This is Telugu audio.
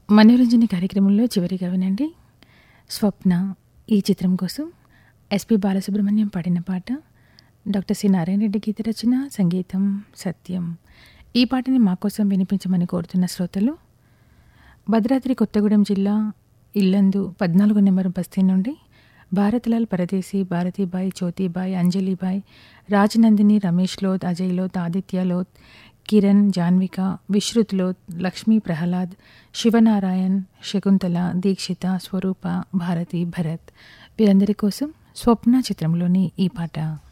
మనోరంజన కార్యక్రమంలో చివరిగా వినండి స్వప్న ఈ చిత్రం కోసం ఎస్పి బాలసుబ్రహ్మణ్యం పాడిన పాట డాక్టర్ సి నారాయణ రెడ్డి గీత రచన సంగీతం సత్యం ఈ పాటని మా కోసం వినిపించమని కోరుతున్న శ్రోతలు భద్రాద్రి కొత్తగూడెం జిల్లా ఇల్లందు పద్నాలుగు నెంబర్ బస్తీ నుండి భారత్లాల్ పరదేశీ భారతీబాయ్ జ్యోతిబాయ్ అంజలిబాయ్ రాజనందిని రమేష్ లోత్ అజయ్ లోత్ ఆదిత్య లోత్ కిరణ్ జాన్విక విశ్రుత్ లోత్ లక్ష్మీ ప్రహ్లాద్ శివనారాయణ్ శకుంతల దీక్షిత స్వరూప భారతి భరత్ వీరందరి కోసం స్వప్న చిత్రంలోని ఈ పాట